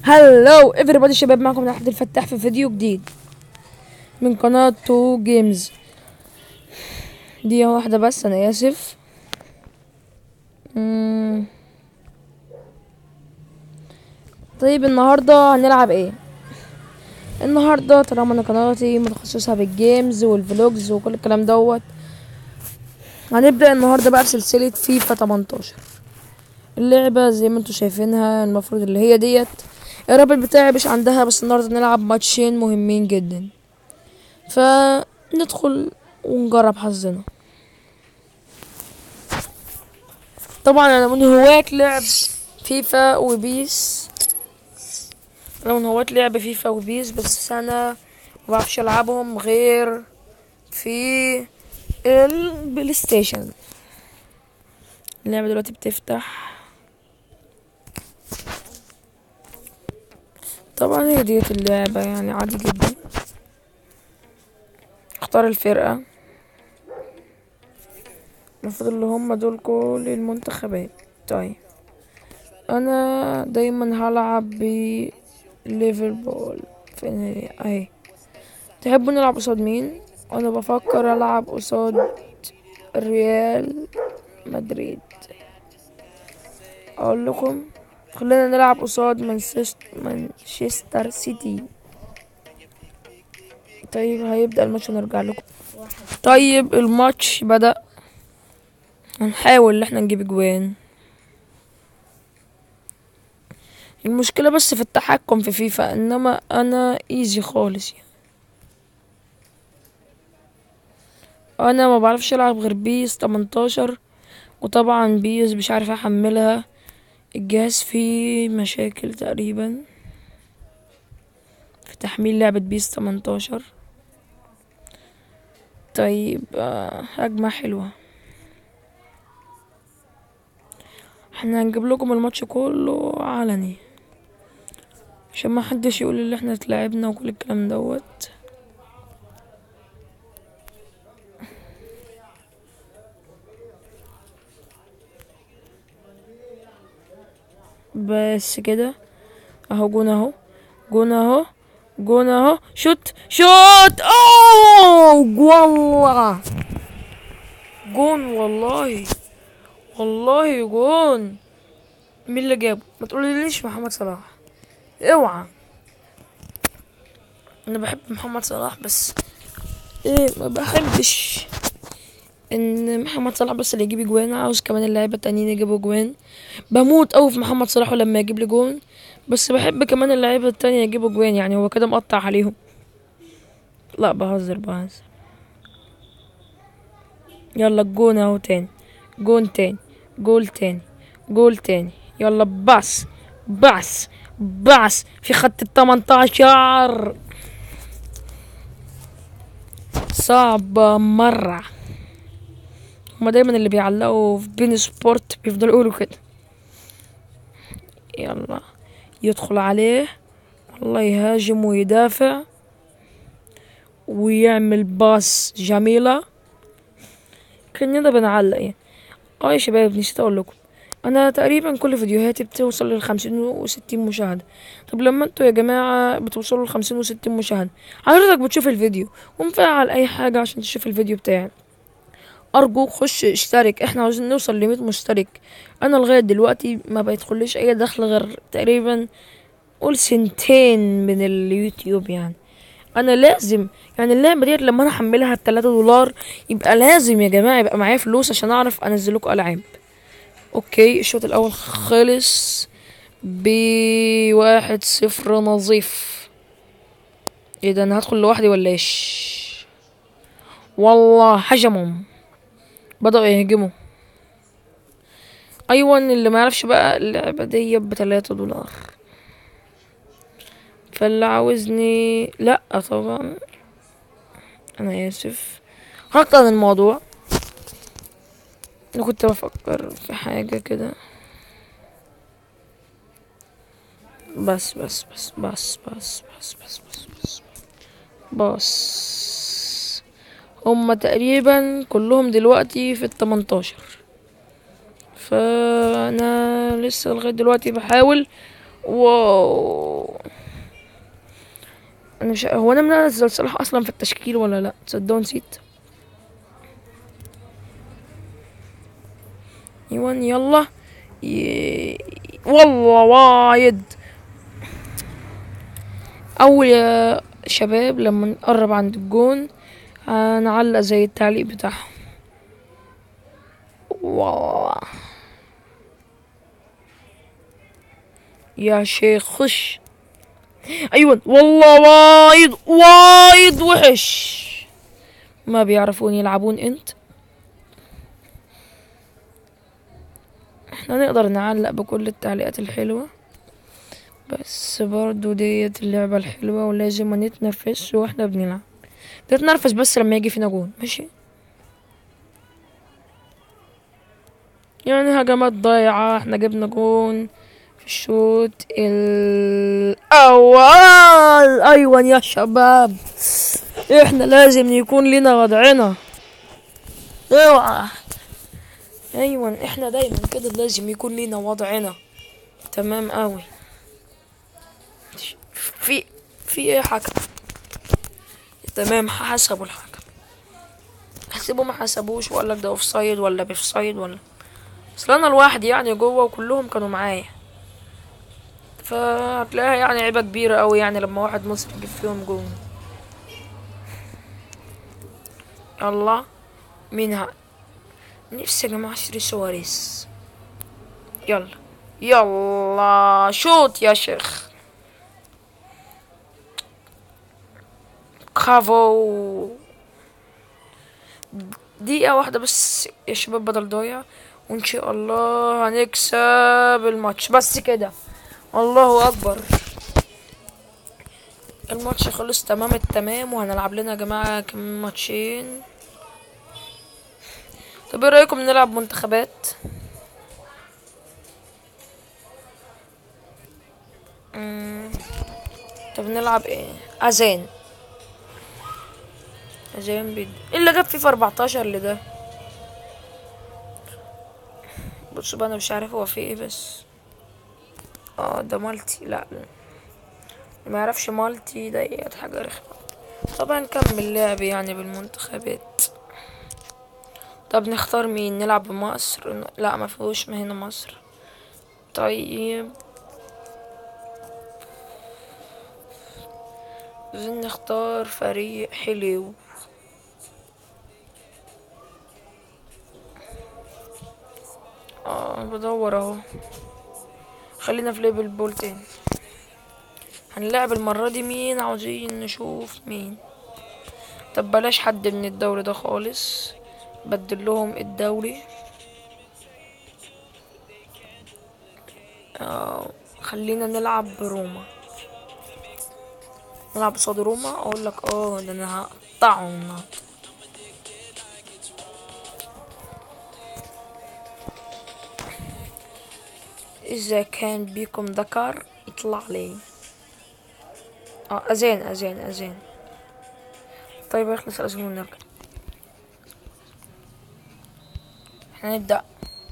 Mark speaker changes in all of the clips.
Speaker 1: هلو everybody شباب معكم احمد الفتاح في فيديو جديد من قناة تو جيمز دي واحدة بس انا اسف مم. طيب النهاردة هنلعب ايه النهاردة طالما انا قناتي متخصصة بالجيمز والفلوجز وكل الكلام دوت هنبدأ النهاردة بقى بسلسلة فيفا 18 اللعبة زي ما انتوا شايفينها المفروض اللي هي ديت الرابط بتاعي مش عندها بس النهارده نلعب ماتشين مهمين جدا فندخل ونجرب حظنا طبعا انا من هواة لعب فيفا وبيس انا من هواة لعب فيفا وبيس بس انا مبعرفش العبهم غير في البلاي ستيشن اللعبة دلوقتي بتفتح طبعا هي ديت اللعبة يعني عادي جدا اختار الفرقة المفروض اللي هم دول كل المنتخبات طيب انا دايما هلعب بليفربول فين هي اهي تحبوا نلعب قصاد مين انا بفكر العب قصاد ريال مدريد اقول لكم خلينا نلعب قصاد مانشستر مانشستر سيتي طيب هيبدأ الماتش ونرجع لكم طيب الماتش بدأ هنحاول ان احنا نجيب اجوان المشكلة بس في التحكم في فيفا انما انا ايزي خالص يعني انا ما بعرفش العب غير بيس 18 وطبعا بيس مش عارف احملها الجهاز فيه مشاكل تقريبا في تحميل لعبة بيس 18 طيب آه، هجمة حلوة احنا هنجيب لكم الماتش كله علني عشان ما حدش يقول اللي احنا اتلعبنا وكل الكلام دوت بس كده اهو جون اهو جون اهو جون اهو شوت شوت اوه والله جون والله والله جون مين اللي جابه ما تقوليليش محمد صلاح اوعى انا بحب محمد صلاح بس ايه ما بحبش ان محمد صلاح بس اللي يجيب جوان عاوز كمان اللعيبه التانيين يجيبوا جوان بموت قوي في محمد صلاح لما يجيب لي جون بس بحب كمان اللعيبه التانية يجيبوا جوان يعني هو كده مقطع عليهم لا بهزر بهزر يلا الجون اهو تاني جون تاني جول تاني جول تاني يلا بس بس بس في خط التمنتاشر صعبة مرة هما دايما اللي بيعلقوا في بين سبورت بيفضلوا يقولوا كده يلا يدخل عليه والله يهاجم ويدافع ويعمل باس جميلة كأننا بنعلق يعني اه يا شباب نسيت اقول لكم انا تقريبا كل فيديوهاتي بتوصل للخمسين وستين مشاهدة طب لما انتوا يا جماعة بتوصلوا لخمسين وستين مشاهدة حضرتك بتشوف الفيديو ومفعل اي حاجة عشان تشوف الفيديو بتاعي ارجوك خش اشترك احنا عاوزين نوصل ل 100 مشترك انا لغايه دلوقتي ما بيدخليش اي دخل غير تقريبا قول سنتين من اليوتيوب يعني انا لازم يعني اللعبه ديت لما انا احملها التلاتة دولار يبقى لازم يا جماعه يبقى معايا فلوس عشان اعرف انزل لكم العاب اوكي الشوط الاول خلص بواحد صفر نظيف ايه ده انا هدخل لوحدي ولا ايش والله هجمهم بدأوا يهجموا ايوه اللي ما يعرفش بقى اللعبة دي بتلاتة دولار فاللي عاوزني لا طبعا انا اسف هقطع عن الموضوع انا كنت بفكر في حاجة كده بس بس بس بس بس بس بس بس بس بس هما تقريبا كلهم دلوقتي في التمنتاشر فانا لسه لغايه دلوقتي بحاول واو انا مش هو انا منزل صلاح اصلا في التشكيل ولا لا تصدقوا نسيت ايوان يلا ي... والله وايد اول يا شباب لما نقرب عند الجون هنعلق زي التعليق بتاعهم واو يا شيخ خش ايوه والله وايد وايد وحش ما بيعرفون يلعبون انت احنا نقدر نعلق بكل التعليقات الحلوة بس برضو ديت اللعبة الحلوة ولازم ما نتنفس واحنا بنلعب نتنرفز بس لما يجي فينا جون ماشي يعني هجمات ضايعة احنا جبنا جون في الشوط الأول أيوة يا شباب احنا لازم يكون لنا وضعنا اوعى ايوه احنا دايما كده لازم يكون لينا وضعنا تمام قوي في في ايه حكم تمام حسبوا الحكم حسبوا ما حسبوش ولا ده اوف سايد ولا بيف سايد ولا اصل انا لوحدي يعني جوه وكلهم كانوا معايا فهتلاقيها يعني عيبة كبيرة قوي يعني لما واحد مصري يجيب فيهم جون يلا مين ها نفسي يا جماعة اشتري سواريز يلا يلا شوت يا شيخ كافو دقيقة واحدة بس يا شباب بدل ضايع وان شاء الله هنكسب الماتش بس كده الله اكبر الماتش خلص تمام التمام وهنلعب لنا يا جماعة كمان ماتشين طب ايه رأيكم نلعب منتخبات مم. طب نلعب ايه اذان اذان بيد ايه اللي جاب فيفا 14 اللي ده بصوا بقى انا مش عارف هو فيه ايه بس اه ده مالتي لا ما يعرفش مالتي ديت حاجة رخمة طبعا نكمل لعب يعني بالمنتخبات طب نختار مين نلعب بمصر لا ما فيهوش ما هنا مصر طيب عايزين نختار فريق حلو اه بدور اهو خلينا في ليفل بول تاني هنلعب المرة دي مين عاوزين نشوف مين طب بلاش حد من الدوري ده خالص بدل لهم الدوري آه خلينا نلعب بروما نلعب قصاد روما اقول لك اه ده انا هقطعه النهارده اذا كان بيكم ذكر يطلع لي اه اذان اذان اذان طيب يخلص الاذان ونرجع احنا نبدأ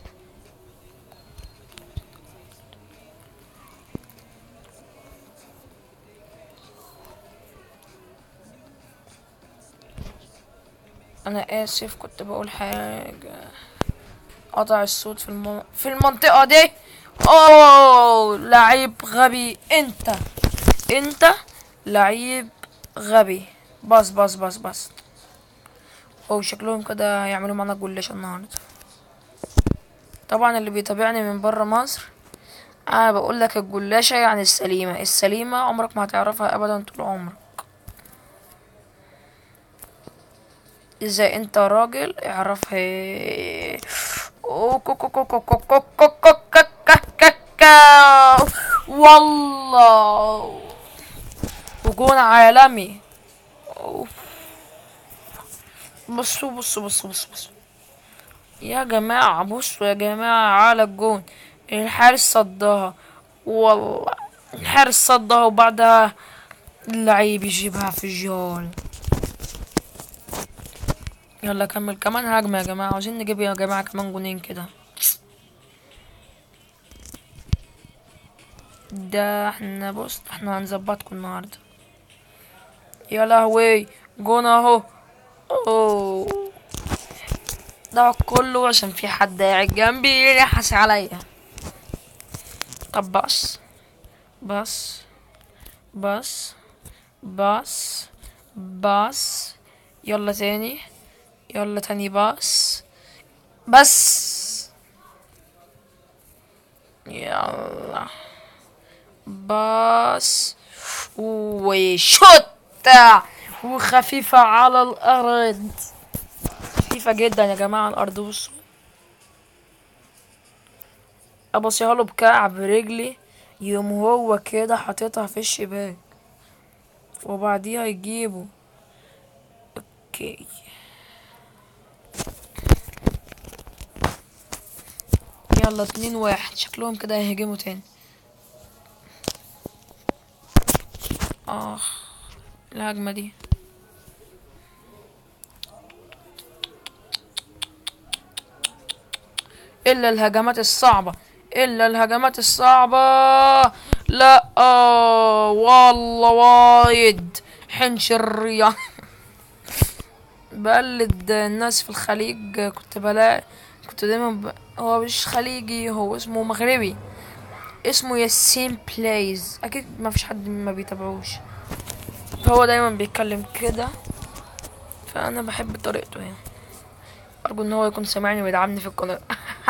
Speaker 1: انا اسف كنت بقول حاجة قطع الصوت في الم... في المنطقة دي اوه لعيب غبي انت انت لعيب غبي بس بس بس بس او شكلهم كده هيعملوا معانا جلاش النهارده طبعا اللي بيتابعني من برا مصر انا بقول لك الجلاشة يعني السليمة السليمة عمرك ما هتعرفها ابدا طول عمرك اذا انت راجل اعرفها والله وجون عالمي بصوا بصوا بصوا بصوا بصوا يا جماعة بصوا يا جماعة على الجون الحارس صدها والله الحارس صدها وبعدها اللعيب يجيبها في الجول يلا كمل كمان هجمة يا جماعة عاوزين نجيب يا جماعة كمان جونين كده ده احنا بص احنا هنظبطكم النهارده يا لهوي جون اهو اوه ده كله عشان في حد قاعد جنبي يحس عليا طب بس بس بس بس بس يلا تاني يلا تاني بس بس يلا بس وشوت وخفيفة على الأرض خفيفة جدا يا جماعة على الأرض بصوا أبصيها له بكعب رجلي يقوم هو كده حاططها في الشباك وبعديها يجيبه اوكي يلا اتنين واحد شكلهم كده هيهجموا تاني اخ الهجمة دي الا الهجمات الصعبة الا الهجمات الصعبة لا آه والله وايد حنشرية بقلد الناس في الخليج كنت بلاقي كنت دايما ب... هو مش خليجي هو اسمه مغربي اسمه ياسين بلايز اكيد ما فيش حد ما بيتابعوش فهو دايما بيتكلم كده فانا بحب طريقته يعني ارجو ان هو يكون سامعني ويدعمني في القناه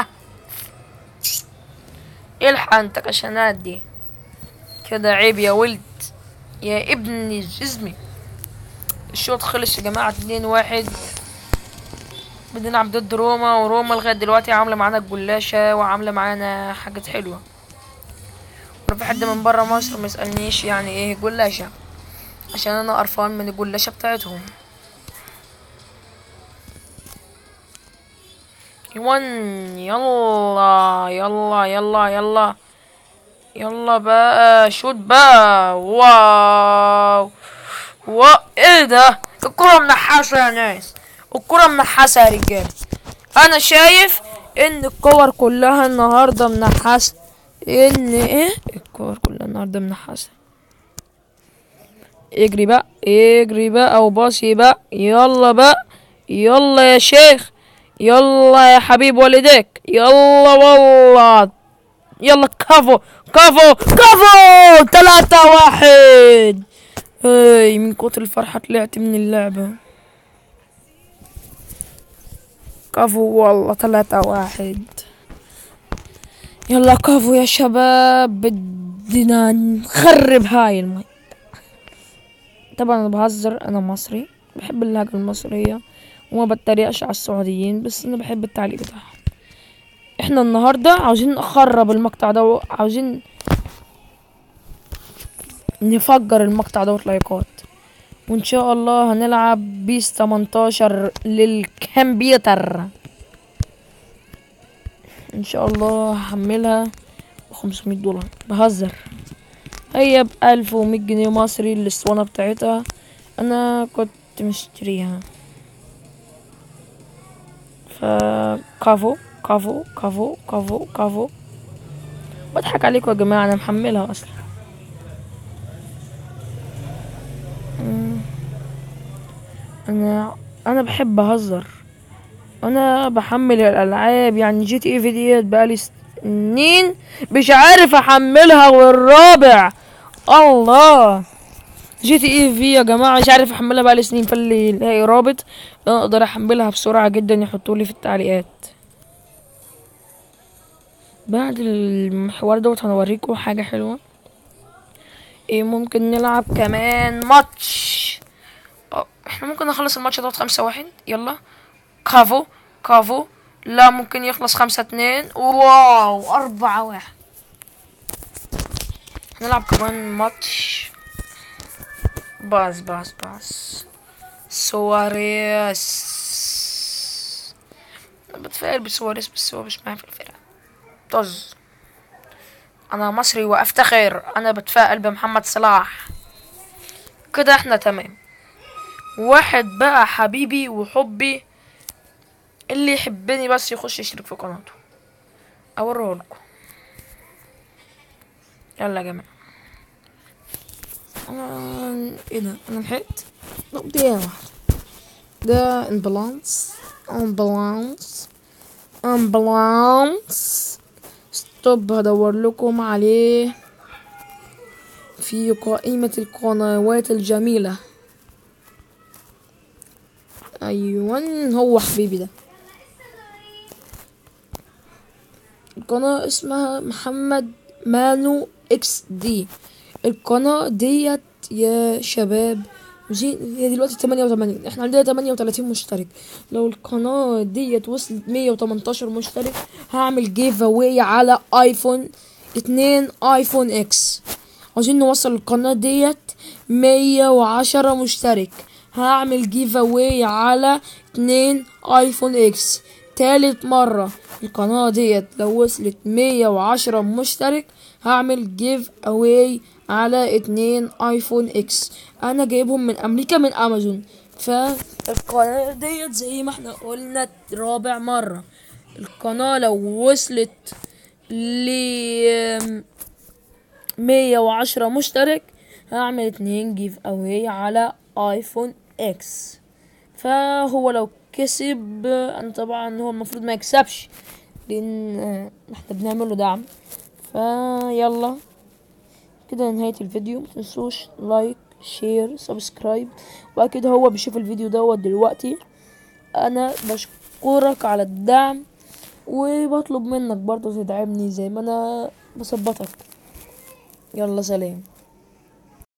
Speaker 1: الحق انت كشنات دي كده عيب يا ولد يا ابن جسمي الشوط خلص يا جماعة اتنين واحد بنلعب ضد روما وروما لغاية دلوقتي عاملة معانا الجلاشة وعاملة معانا حاجات حلوة ولو في حد من برا مصر ما يسألنيش يعني ايه جلاشة عشان انا قرفان من الجلاشة بتاعتهم يوان يلا يلا يلا يلا يلا بقى شوت بقى واو واو ايه ده الكرة منحاسة يا ناس الكرة منحاسة يا رجال انا شايف ان الكور كلها النهاردة منحاسة ان ايه الكور كلها النهاردة منحاسة اجري بقى اجري بقى وباصي بقى يلا بقى يلا يا شيخ يلا يا حبيب والديك يلا والله يلا كفو كفو كفو تلاتة واحد اي من كتر الفرحة طلعت من اللعبة كفو والله تلاتة واحد يلا كفو يا شباب بدنا نخرب هاي المي طبعا انا بهزر انا مصري بحب اللهجة المصرية وما بتريقش على السعوديين بس انا بحب التعليق بتاعهم احنا النهاردة عاوزين نخرب المقطع ده عاوزين نفجر المقطع دوت لايكات وان شاء الله هنلعب بيس 18 للكمبيوتر ان شاء الله هحملها ب 500 دولار بهزر هي ب 1100 جنيه مصري الاسطوانة بتاعتها انا كنت مشتريها فكافو كافو كافو كافو كافو بضحك عليكم يا جماعة انا محملها اصلا مم. انا انا بحب اهزر انا بحمل الالعاب يعني جي تي اي في ديت بقالي سنين مش عارف احملها والرابع الله جي تي اي في يا جماعه مش عارف احملها بقالي سنين فاللي يلاقي رابط اقدر احملها بسرعه جدا يحطولي في التعليقات بعد المحور دوت هنوريكم حاجه حلوه ايه ممكن نلعب كمان ماتش اه، احنا ممكن نخلص الماتش دوت خمسة واحد يلا كافو كافو لا ممكن يخلص خمسة اتنين واو أربعة واحد هنلعب كمان ماتش باص باص باص سواريس أنا بتفائل بسواريس بس هو مش معايا في الفرقة طز انا مصري وافتخر انا بتفائل بمحمد صلاح كده احنا تمام واحد بقى حبيبي وحبي اللي يحبني بس يخش يشترك في قناته اوريه لكم يلا يا جماعة انا ايه ده انا لحقت طب دقيقة واحدة ده امبلانس امبلانس امبلانس ستوب هدور لكم عليه في قائمة القنوات الجميلة ايوه هو حبيبي ده القناة اسمها محمد مانو اكس دي القناة ديت يا شباب زين هي دلوقتي تمانية وتمانين احنا عندنا تمانية وتلاتين مشترك لو القناة ديت وصلت مية وتمنتاشر مشترك هعمل جيف اواي على ايفون اتنين ايفون اكس عاوزين نوصل القناة ديت مية وعشرة مشترك هعمل جيف اواي على اتنين ايفون اكس تالت مرة القناة ديت لو وصلت مية وعشرة مشترك هعمل جيف اواي على اتنين ايفون اكس انا جايبهم من امريكا من امازون فالقناة ديت زي ما احنا قلنا رابع مرة القناة لو وصلت ل مية وعشرة مشترك هعمل اتنين جيف اواي على ايفون اكس فهو لو كسب انا طبعا هو المفروض ما يكسبش لان احنا بنعمله دعم فيلا كده نهاية الفيديو متنسوش لايك شير سبسكرايب واكيد هو بيشوف الفيديو دوت دلوقتي انا بشكرك على الدعم وبطلب منك برضه تدعمني زي ما انا بثبتك يلا سلام